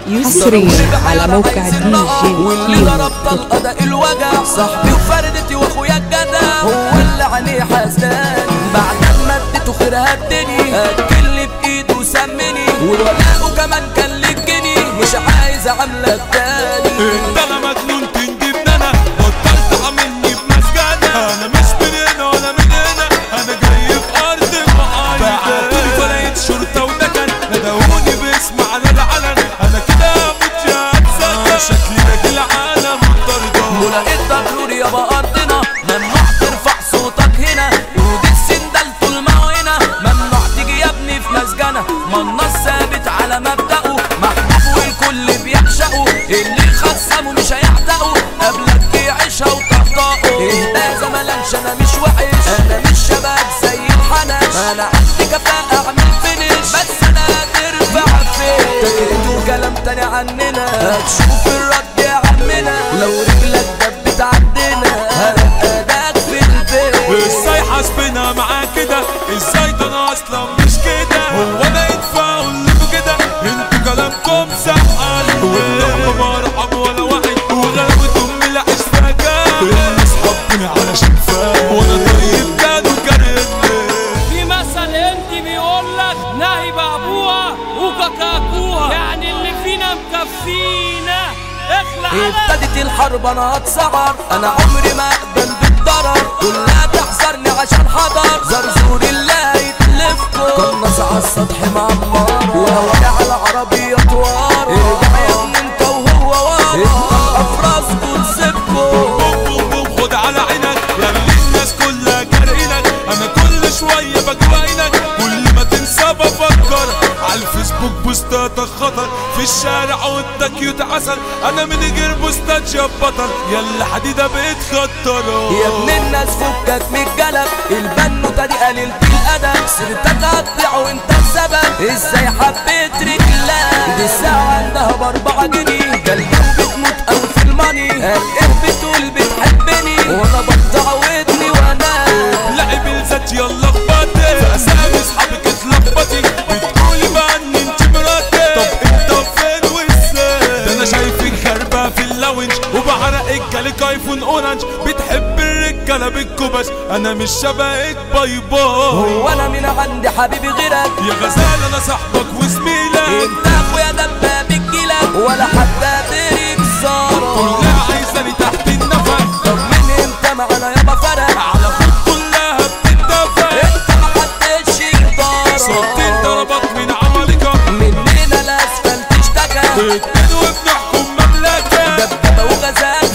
يسريا على موقع دي جي واللي كيمو ضرب طلقه ده الوجع صاحبي وفردتي واخويا الجدع هو اللي عليه حسدان بعد ما اديته خيرها الدنيا اكلني بايده وسمني والولاء كمان كان للجني مش عايز اعملك تاني انت انا مجنون تنجبني انا بطلت عاملني بمسجنة انا مش من هنا ولا من هنا انا جاي في ارض المعايدة بعتولي فلاية شرطة ودكن ندهوني باسم على العلن انا كده هموت يا هتصدق شكلي ده العالم طردان ولقيت ضرور يابا ارضنا ممنوع ترفع صوتك هنا ودي السندال طول ما هو هنا ممنوع تيجي يا ابني في مسجنه ما النص ثابت على مبدأه محبوب والكل بيعشقه اللي خصمه مش هيعتقه قبلك يعيشها وتحتقه اهدى زملكش انا مش وحش انا مش شباب زي الحنش انا عندي كفاءة اعمل فينش بس انا ترفع فين تكريت وكلام تاني عننا هتشوف الرد يا عمنا لو رجلك دبت عندنا هرقدك في البيت ازاي حاسبنا معاه كده ازاي ده انا اصلا مش كده هو انا ينفع اقول لكم كده انتوا كلامكم سحقان والله ما ارحم ولا وعي وغلبة امي العيش فجاه الناس حطني علشان فاهم وانا طيب كانوا كارهني في مثل هندي بيقول لك نهب ابوها وكاكاكوها يعني اللي فينا مكفينا اخلع على ابتدت الحرب انا هتسعر انا عمري ما اقبل بالضرر كلها تحذرني عشان حضر زرزور اللي هيتلفكم قنص على السطح معمر وهواي على عربية ورا ارجع يا ابني انت وهو ورا اخطف راسكم تسيبكم بوم بوم بوم خد على عينك يا اللي الناس كلها كارهينك انا كل شويه بجوينك كل ما تنسى بفكر على الفيسبوك بوستاتك خطر في الشارع وانت كيوت عسل انا من غير بوستات يا بطل يلا حديده بتخطر يا ابن الناس فكك من الجلب البنوتة دي قليلة الأدب سيرتك هتضيع وانت السبب ازاي حبيت رجلك دي الساعة عندها بأربعة جنيه ده اليوم بتموت أوي في الماني قال ايه بتقول بتحبني وانا بقطع ودني وانا لعب الذات يلا اخبطي في اسامي اصحابك اتلخبطي بتقولي بقى ان انت مراتي طب انت فين وازاي ده انا شايفك خربة في اللونج وبعرق الجالك ايفون اورنج بتحب الرجاله بالكوباس انا مش شبهك باي باي هو انا من عندي حبيبي غيرك يا غزال انا صاحبك وزميلك انت اخويا دباب الجيلك ولا حتى تريك صار كلها عايزاني تحت النفق طب من امتى معانا يابا فرق على خد كلها بتتدفق انت ما حدش يقدر صوتين ضربات من عمالقة مننا الاسفل تشتكى اتنين وبنحكم مملكة دبابة وغزال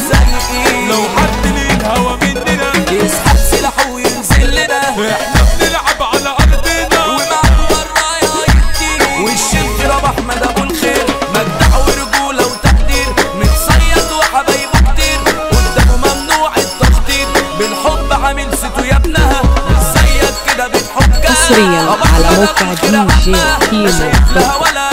زي لو حد ليه الهوا مننا يسحب سلاحه وينزل لنا احنا بنلعب على ارضنا ومعه برايا يديني والشيخ رب احمد ابو الخير مجدع ورجوله وتقدير متصيد وحبايبه كتير قدامه ممنوع التخطيط بالحب عامل ستو يا ابنها مش زيك كده بتحكها حصرياً أبو على أحمد موقع أبو الخير دي جي عمها، كيمو لا شايف لها ولا